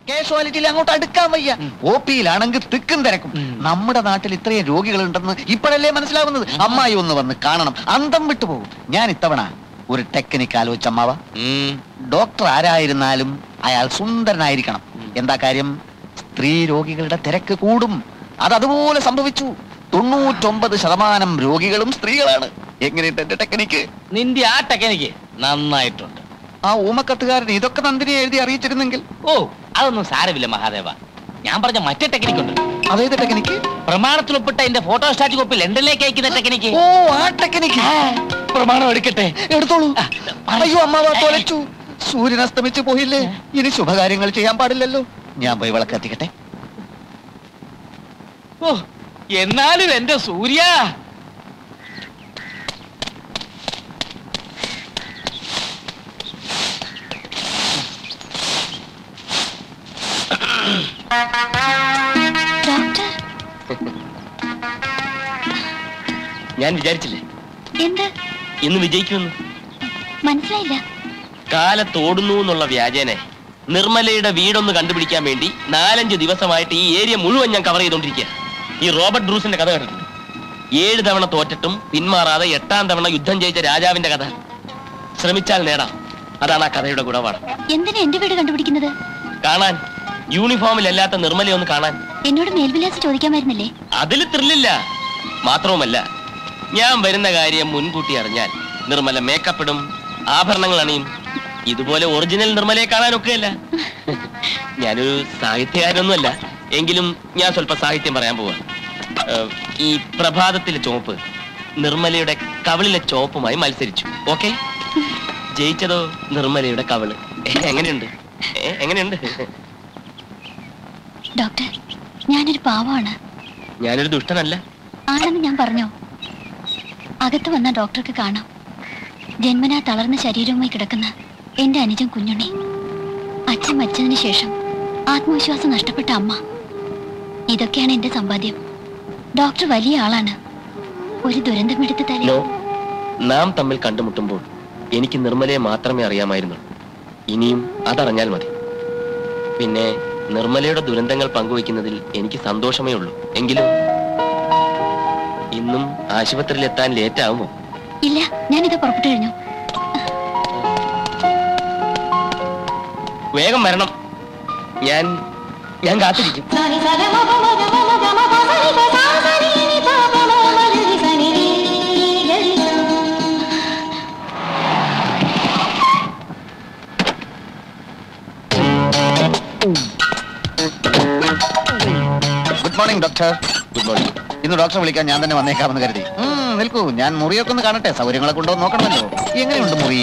കാഷ്വാലിറ്റിയിൽ അങ്ങോട്ട് അടുക്കാൻ വയ്യ ഒ പിയിലാണെങ്കിൽ തിക്കും തിരക്കും നമ്മുടെ നാട്ടിൽ ഇത്രയും രോഗികളുണ്ടെന്ന് ഇപ്പോഴല്ലേ മനസ്സിലാവുന്നത് അമ്മായി ഒന്ന് വന്ന് കാണണം അന്തം വിട്ടുപോകും ഞാൻ ഇത്തവണ ഒരു ടെക്നിക്ക് ആലോചിച്ചമ്മാവ ഡോക്ടർ ആരായിരുന്നാലും അയാൾ സുന്ദരനായിരിക്കണം എന്താ കാര്യം സ്ത്രീ രോഗികളുടെ തിരക്ക് കൂടും അത് അതുപോലെ സംഭവിച്ചു തൊണ്ണൂറ്റൊമ്പത് ശതമാനം രോഗികളും സ്ത്രീകളാണ് എങ്ങനെയുണ്ട് എന്റെ ടെക്നിക്ക് നിന്റെ ആ ടെക്നിക്ക് നന്നായിട്ടുണ്ട് ആ ഊമക്കത്തുകാരൻ ഇതൊക്കെ നന്ദിനെ എഴുതി അറിയിച്ചിരുന്നെങ്കിൽ ഓ അതൊന്നും സാരമില്ല മഹാദേവ ഞാൻ പറഞ്ഞ മറ്റേ ടെക്നിക്ക് ഉണ്ട് അതേത് ടെക്നിക്ക് പ്രമാണത്തിൽ ഒപ്പിട്ട എന്റെ ഫോട്ടോസ്റ്റാറ്റ് കോപ്പി ലണ്ടനിലേക്ക് അയക്കുന്ന ടെക്നിക്ക് ഓ ആ ടെക്നിക്ക് പ്രമാണം എടുക്കട്ടെ എടുത്തോളൂ അയ്യോ അമ്മാവ തൊലച്ചു സൂര്യൻ അസ്തമിച്ചു പോയില്ലേ ഇനി ശുഭകാര്യങ്ങൾ ചെയ്യാൻ പാടില്ലല്ലോ ഞാൻ പോയി വിളക്ക് എത്തിക്കട്ടെ ഓ എന്നാലും എന്റെ സൂര്യ ഡോക്ടർ ഞാൻ വിചാരിച്ചില്ലേ എന്ത് ഇന്ന് വിജയിക്കുമെന്ന് മനസ്സിലായില്ല കാലത്തോടുന്നു എന്നുള്ള വ്യാജേനെ നിർമ്മലയുടെ വീടൊന്ന് കണ്ടുപിടിക്കാൻ വേണ്ടി നാലഞ്ച് ദിവസമായിട്ട് ഈ ഏരിയ മുഴുവൻ ഞാൻ കവർ ചെയ്തോണ്ടിരിക്കുക ഈ റോബർട്ട് ബ്രൂസിന്റെ കഥ കേട്ടിട്ടുണ്ട് ഏഴ് തവണ തോറ്റിട്ടും പിന്മാറാതെ എട്ടാം തവണ യുദ്ധം ജയിച്ച രാജാവിന്റെ കഥ ശ്രമിച്ചാൽ നേടാം അതാണ് ആ കഥയുടെ ഗുണപാഠം എന്തിനാ എന്റെ വീട് കണ്ടുപിടിക്കുന്നത് കാണാൻ യൂണിഫോമിലല്ലാത്ത നിർമ്മലയെ ഒന്ന് കാണാൻ എന്നോട് മേൽവിലാസം ചോദിക്കാമായിരുന്നില്ലേ അതിൽ ത്രില്ലില്ല മാത്രവുമല്ല ഞാൻ വരുന്ന കാര്യം മുൻകൂട്ടി അറിഞ്ഞാൽ നിർമ്മല മേക്കപ്പ് ഇടും ആഭരണങ്ങൾ അണിയും ഇതുപോലെ ഒറിജിനൽ നിർമ്മലയെ കാണാനൊക്കെയല്ല ഞാനൊരു സാഹിത്യകാരനൊന്നുമല്ല എങ്കിലും ഞാൻ സ്വല്പ സാഹിത്യം പറയാൻ പോവാ ഏഹ്, ഈ പ്രഭാതത്തിലെ ചോപ്പ് നിർമ്മലയുടെ കവിളിലെ ചോപ്പുമായി മത്സരിച്ചു ഓക്കെ ജയിച്ചതോ നിർമ്മലയുടെ കവിള് എങ്ങനെയുണ്ട് ഏ, എങ്ങനെയുണ്ട് ഡോക്ടർ ഞാനൊരു പാവമാണ് ഞാനൊരു ദുഷ്ടനല്ല ആണെന്ന് ഞാൻ പറഞ്ഞോ അകത്ത് വന്ന ഡോക്ടർക്ക് കാണാം ജന്മനാ തളർന്ന ശരീരവുമായി കിടക്കുന്ന എന്റെ അനുജൻ കുഞ്ഞുണ്ണി അച്ഛൻ മരിച്ചതിന് ശേഷം ആത്മവിശ്വാസം നഷ്ടപ്പെട്ട അമ്മ ഇതൊക്കെയാണ് എന്റെ സമ്പാദ്യം ഡോക്ടർ വലിയ ആളാണ് ഒരു ദുരന്തമെടുത്ത് തലേ നോ നാം തമ്മിൽ കണ്ടുമുട്ടുമ്പോൾ എനിക്ക് നിർമ്മലയെ മാത്രമേ അറിയാമായിരുന്നുള്ളൂ ഇനിയും അതറിഞ്ഞാൽ മതി പിന്നെ നിർമ്മലയുടെ ദുരന്തങ്ങൾ പങ്കുവയ്ക്കുന്നതിൽ എനിക്ക് സന്തോഷമേ ഉള്ളൂ എങ്കിലും ഇന്നും ആശുപത്രിയിൽ എത്താൻ ലേറ്റ് ആകുമോ ഇല്ല ഞാനിത് പുറപ്പെട്ടു കഴിഞ്ഞു വേഗം വരണം ഞാൻ ഞാൻ കാത്തിരിക്കും good morning doctor good morning ഇന്ന് ഡോക്ടറെ വിളിക്കാൻ ഞാൻ തന്നെ വന്നേക്കാമെന്ന് കരുതി ഉം, നിൽക്കൂ ഞാൻ മുറിയൊക്കെ ഒന്ന് കാണട്ടെ സൗകര്യങ്ങളെ കൊണ്ടോ നോക്കണമല്ലോ എങ്ങനെയുണ്ട് മുറി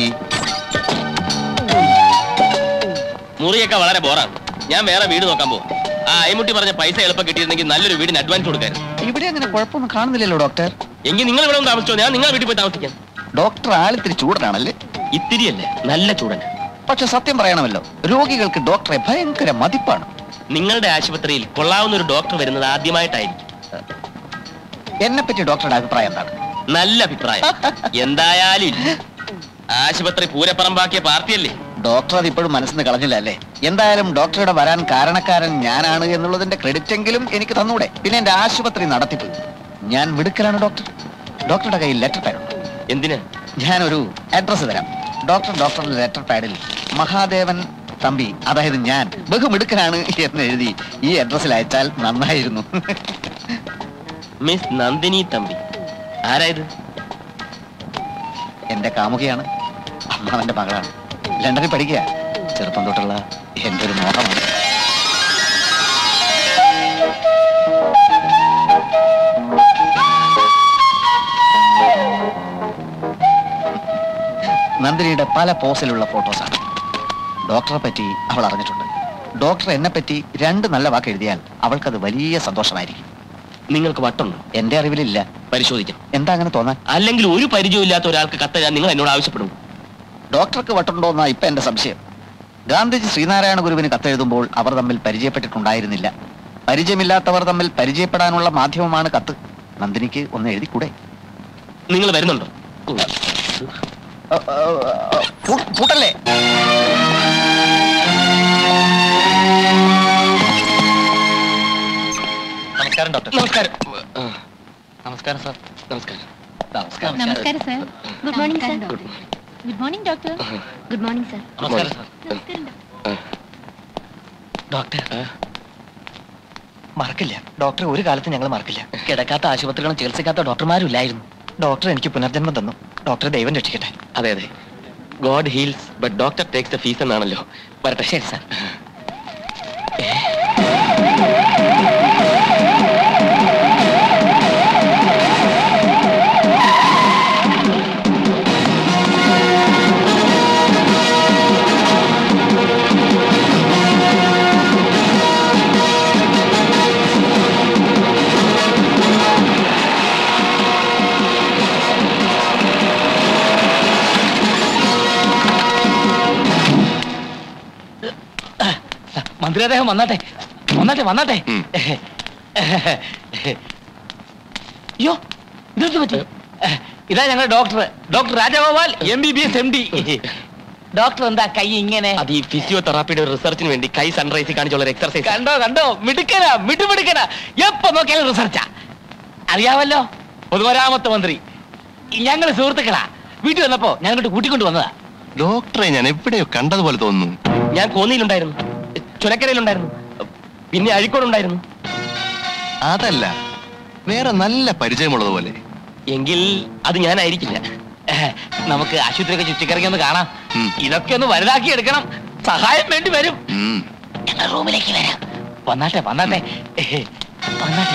മുറിയൊക്കെ വളരെ ബോറാണ് ഞാൻ വേറെ വീട് നോക്കാൻ പോകും ആ അയ്മുട്ടി പറഞ്ഞ പൈസ എളുപ്പം കിട്ടിയിരുന്നെങ്കിൽ നല്ലൊരു വീടിന് അഡ്വാൻസ് കൊടുക്കായിരുന്നു ഇവിടെ അങ്ങനെ കുഴപ്പമൊന്നും കാണുന്നില്ലല്ലോ ഡോക്ടർ എങ്കിൽ നിങ്ങൾ ഇവിടെ ഒന്ന് താമസിച്ചോ ഞാൻ നിങ്ങളെ വീട്ടിൽ പോയി താമസിക്കാം ഡോക്ടർ ആളിത്തിരി ചൂടനാണല്ലേ ഇത്തിരിയല്ലേ നല്ല ചൂടൻ പക്ഷെ സത്യം പറയണമല്ലോ രോഗികൾക്ക് ഡോക്ടറെ ഭയങ്കര മതിപ്പാണ് നിങ്ങളുടെ ആശുപത്രിയിൽ കൊള്ളാവുന്ന ഒരു ഡോക്ടർ വരുന്നത് ആദ്യമായിട്ടായിരിക്കും എന്നെ പറ്റി ഡോക്ടറുടെ അഭിപ്രായം എന്താണ് നല്ല അഭിപ്രായം എന്തായാലും ഇല്ല. ആശുപത്രി പൂരപ്പറമ്പാക്കിയ പാർട്ടിയല്ലേ ഡോക്ടർ അത് ഇപ്പോഴും മനസ്സിൽ നിന്ന് കളഞ്ഞില്ല അല്ലേ എന്തായാലും ഡോക്ടറുടെ വരാൻ കാരണക്കാരൻ ഞാനാണ് എന്നുള്ളതിന്റെ ക്രെഡിറ്റ് എങ്കിലും എനിക്ക് തന്നൂടെ പിന്നെ എന്റെ ആശുപത്രി നടത്തിപ്പ് ഞാൻ മിടുക്കലാണ് ഡോക്ടർ ഡോക്ടറുടെ കയ്യിൽ ലെറ്റർ പാഡ് ഉണ്ട് എന്തിന് ഞാനൊരു അഡ്രസ്സ് തരാം ഡോക്ടർ ഡോക്ടറുടെ ലെറ്റർ പാഡിൽ മഹാദേവൻ തമ്പി അതായത് ഞാൻ ബഹുമിടുക്കനാണ് എന്ന് എഴുതി ഈ അഡ്രസ്സിൽ അയച്ചാൽ നന്നായിരുന്നു മിസ് നന്ദിനി തമ്പി ആരായത് എന്റെ കാമുകയാണ് അമ്മാവന്റെ മകളാണ് ലണ്ടനിൽ പഠിക്കുക ചെറുപ്പം തൊട്ടുള്ള എന്റെ ഒരു മോഹമാണ് നന്ദിനിയുടെ പല പോസിലുള്ള ഫോട്ടോസാണ് ഡോക്ടറെ പറ്റി അവൾ അറിഞ്ഞിട്ടുണ്ട് ഡോക്ടർ എന്നെ പറ്റി രണ്ട് നല്ല വാക്ക് എഴുതിയാൽ അവൾക്കത് വലിയ സന്തോഷമായിരിക്കും നിങ്ങൾക്ക് വട്ടുണ്ടോ എന്റെ അറിവിലില്ല പരിശോധിക്കണം എന്താ അങ്ങനെ തോന്നാൻ അല്ലെങ്കിൽ ഒരു പരിചയമില്ലാത്ത ഒരാൾക്ക് കത്തെഴുതാൻ നിങ്ങൾ എന്നോട് ആവശ്യപ്പെടും ഡോക്ടർക്ക് വട്ടുണ്ടോന്നാ ഇപ്പൊ എന്റെ സംശയം ഗാന്ധിജി ശ്രീനാരായണ ഗുരുവിന് കത്തെഴുതുമ്പോൾ അവർ തമ്മിൽ പരിചയപ്പെട്ടിട്ടുണ്ടായിരുന്നില്ല പരിചയമില്ലാത്തവർ തമ്മിൽ പരിചയപ്പെടാനുള്ള മാധ്യമമാണ് കത്ത് നന്ദിനിക്ക് ഒന്ന് എഴുതിക്കൂടെ നിങ്ങൾ വരുന്നുണ്ടോ ഉം. അ, അ, അ, പൂ- പൂട്ടല്ലേ നമസ്കാരം സാർ നമസ്കാരം നമസ്കാരം നമസ്കാരം sir good morning sir good morning doctor good morning sir നമസ്കാരം സാർ നമസ്കാരം ഡോക്ടർ ഡോക്ടർ മറക്കില്ല ഡോക്ടറെ ഒരു കാലത്ത് ഞങ്ങൾ മറക്കില്ല കിടക്കാത്ത ആശുപത്രികളും ചികിത്സിക്കാത്ത ഡോക്ടർമാരും ഇല്ലായിരുന്നു ഡോക്ടർ എനിക്ക് പുനർജന്മം തന്നു ഡോക്ടറെ ദൈവം രക്ഷിക്കട്ടെ അതെ അതെ God heals but doctor takes the fees എന്നാണല്ലോ വരട്ടെ ശരി സാർ മന്ത്രി അദ്ദേഹം വന്നാട്ടെ വന്നാട്ടെ വന്നാട്ടെ ഉം. അയ്യോ ഇതെന്ത് പറ്റി ഇതാ ഞങ്ങളുടെ doctor doctor Rajagopal M B B S M D doctor എന്താ കൈ ഇങ്ങനെ അത് ഈ ഫിസിയോതെറാപ്പിയുടെ ഒരു റിസർച്ചിന് വേണ്ടി കൈ സൺറൈസിൽ കാണിച്ചുള്ള ഒരു എക്സർസൈസ് കണ്ടോ കണ്ടോ മിടുക്കനാ മിടുമിടുക്കനാ എപ്പോ നോക്കിയാലും റിസർച്ചാ അറിയാമല്ലോ പൊതുമരാമത്ത് മന്ത്രി ഞങ്ങൾ സുഹൃത്തുക്കളാ വീട്ടിൽ വന്നപ്പോ ഞങ്ങോട്ട് കൂട്ടിക്കൊണ്ട് വന്നതാ ഡോക്ടറെ ഞാൻ എവിടെയോ കണ്ടതുപോലെ തോന്നുന്നു ഞാൻ കോന്നിയിലുണ്ടായിരുന്നു ചുനക്കരയിലുണ്ടായിരുന്നു പിന്നെ അഴിക്കോടുണ്ടായിരുന്നു അതല്ല വേറെ നല്ല പരിചയമുള്ളതുപോലെ എങ്കിൽ അത് ഞാനായിരിക്കില്ല നമുക്ക് ആശുപത്രിയൊക്കെ ചുറ്റിക്കറങ്ങി ഒന്ന് കാണാം ഉം. ഇതൊക്കെ ഒന്ന് വലുതാക്കി എടുക്കണം സഹായം വേണ്ടി വരും ഉം. ഞങ്ങൾ റൂമിലേക്ക് വരാം വന്നാട്ടെ വന്നാട്ടെ വന്നാട്ടെ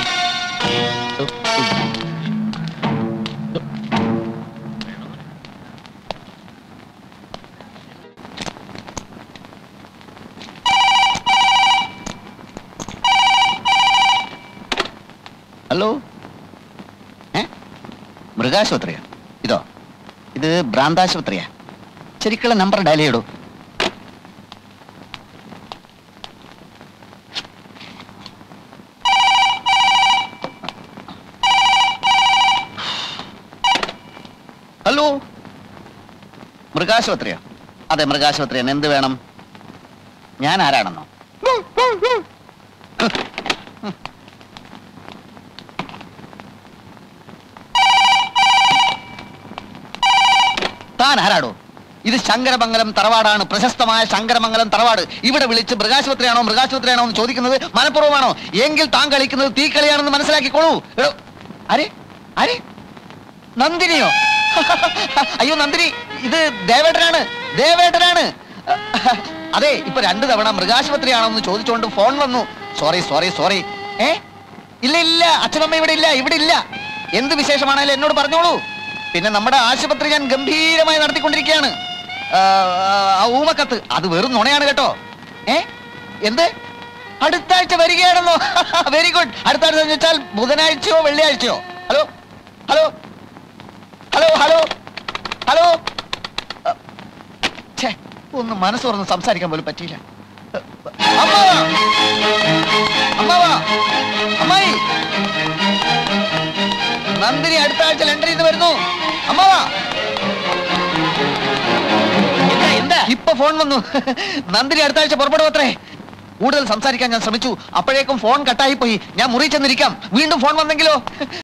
ഹലോ ഏ മൃഗാശുപത്രിയാ ഇതോ ഇത് ഭ്രാന്താശുപത്രിയാ ശരിക്കുള്ള നമ്പർ ഡയൽ ചെയ്യടൂ ഹലോ മൃഗാശുപത്രിയോ അതെ മൃഗാശുപത്രിയാണ് എന്ത് വേണം ഞാൻ ആരാണെന്നോ താൻ ആരാടോ ഇത് ശങ്കരമംഗലം തറവാടാണ് പ്രശസ്തമായ ശങ്കരമംഗലം തറവാട് ഇവിടെ വിളിച്ച് മൃഗാശുപത്രിയാണോ മൃഗാശുപത്രിയാണോ എന്ന് ചോദിക്കുന്നത് മനഃപൂർവ്വമാണോ എങ്കിൽ താൻ കളിക്കുന്നത് തീക്കളിയാണെന്ന് മനസ്സിലാക്കിക്കോളൂ എടോ, ആരെ ആരെ നന്ദിനിയോ അയ്യോ നന്ദിനി ഇത് ദേവേട്ടനാണ് ദേവേട്ടനാണ് അതെ ഇപ്പൊ രണ്ടു തവണ മൃഗാശുപത്രിയാണോ എന്ന് ചോദിച്ചുകൊണ്ട് ഫോൺ വന്നു സോറി സോറി സോറി ഏ ഇല്ല ഇല്ല അച്ഛനമ്മ ഇവിടെ ഇല്ല ഇവിടെ ഇല്ല എന്ത് വിശേഷമാണേലും എന്നോട് പറഞ്ഞോളൂ പിന്നെ നമ്മുടെ ആശുപത്രി ഞാൻ ഗംഭീരമായി നടത്തിക്കൊണ്ടിരിക്കുകയാണ് ആ, ആ ഊമക്കത്ത് അത് വെറും നുണയാണ് കേട്ടോ ഏ എന്ത് അടുത്ത ആഴ്ച വരികയാണെന്നോ വെരി ഗുഡ് അടുത്ത ആഴ്ച എന്ന് വെച്ചാൽ ബുധനാഴ്ചയോ വെള്ളിയാഴ്ചയോ hello hello hello hello hello അ, ഛേ, ഒന്ന് മനസ്സ് തുറന്ന് സംസാരിക്കാൻ പോലും പറ്റിയില്ല അമ്മാവാ അമ്മാവാ അമ്മായി നന്ദിനി അടുത്ത ആഴ്ച ലണ്ടനിൽ നിന്ന് വരുന്നു അമ്മാവാ എന്താ എന്താ ഇപ്പൊ ഫോൺ വന്നു നന്ദിനി അടുത്ത ആഴ്ച പുറപ്പെടും അത്രേ കൂടുതൽ സംസാരിക്കാൻ ഞാൻ ശ്രമിച്ചു അപ്പോഴേക്കും ഫോൺ കട്ടായി പോയി ഞാൻ മുറി ചെന്നിരിക്കാം വീണ്ടും ഫോൺ വന്നെങ്കിലോ